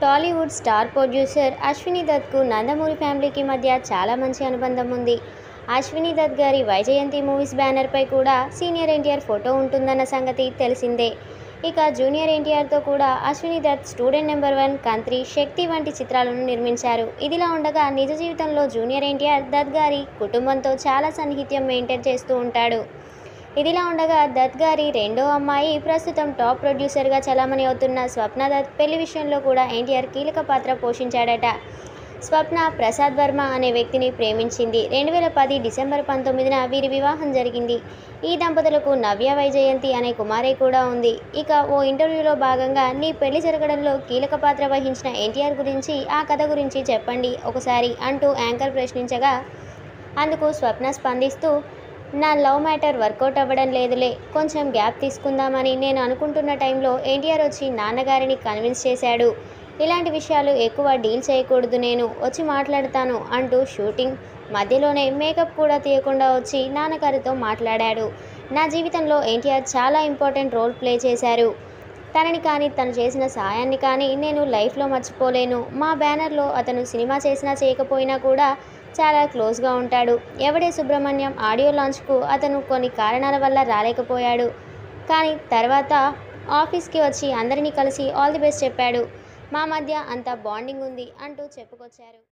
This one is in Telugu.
టాలీవుడ్ స్టార్ ప్రొడ్యూసర్ అశ్విని దత్కు నందమూరి ఫ్యామిలీకి మధ్య చాలా మంచి అనుబంధం ఉంది అశ్విని దత్ గారి వైజయంతి మూవీస్ బ్యానర్పై కూడా సీనియర్ ఎన్టీఆర్ ఫోటో ఉంటుందన్న సంగతి తెలిసిందే ఇక జూనియర్ ఎన్టీఆర్తో కూడా Ashwini Dutt student number one Kantri Shakti వంటి చిత్రాలను నిర్మించారు ఇదిలా ఉండగా నిజ జీవితంలో జూనియర్ ఎన్టీఆర్ దత్ గారి కుటుంబంతో చాలా సన్నిహిత్యం మెయింటైన్ చేస్తూ ఉంటాడు ఇదిలా ఉండగా దత్ గారి రెండో అమ్మాయి ప్రస్తుతం టాప్ ప్రొడ్యూసర్గా చలామణి అవుతున్న స్వప్న దత్ పెళ్లి విషయంలో కూడా ఎన్టీఆర్ కీలక పాత్ర పోషించాడట స్వప్న ప్రసాద్ వర్మ అనే వ్యక్తిని ప్రేమించింది రెండు వేల పది డిసెంబర్ పంతొమ్మిదిన వీరి వివాహం జరిగింది ఈ దంపతులకు నవ్య వైజయంతి అనే కుమారే కూడా ఉంది ఇక ఓ ఇంటర్వ్యూలో భాగంగా నీ పెళ్లి జరగడంలో కీలక పాత్ర వహించిన ఎన్టీఆర్ గురించి ఆ కథ గురించి చెప్పండి ఒకసారి అంటూ యాంకర్ ప్రశ్నించగా అందుకు స్వప్న స్పందిస్తూ నా లవ్ మ్యాటర్ వర్కౌట్ అవ్వడం లేదులే కొంచెం గ్యాప్ తీసుకుందామని నేను అనుకుంటున్న టైంలో ఎన్టీఆర్ వచ్చి నాన్నగారిని కన్విన్స్ చేశాడు ఇలాంటి విషయాలు ఎక్కువ డీల్ చేయకూడదు నేను వచ్చి మాట్లాడతాను అంటూ షూటింగ్ మధ్యలోనే మేకప్ కూడా తీయకుండా వచ్చి నాన్నగారితో మాట్లాడాడు నా జీవితంలో ఎన్టీఆర్ చాలా ఇంపార్టెంట్ రోల్ ప్లే చేశారు తనని కానీ తను చేసిన సాయాన్ని కానీ నేను లైఫ్లో మర్చిపోలేను మా బ్యానర్లో అతను సినిమా చేసినా చేయకపోయినా కూడా చాలా క్లోజ్గా ఉంటాడు ఎవడే సుబ్రహ్మణ్యం ఆడియో లాంచ్కు అతను కొన్ని కారణాల వల్ల రాలేకపోయాడు కానీ తర్వాత ఆఫీస్కి వచ్చి అందరినీ కలిసి ఆల్ ది బెస్ట్ చెప్పాడు మా మధ్య అంత బాండింగ్ ఉంది అంటూ చెప్పుకొచ్చారు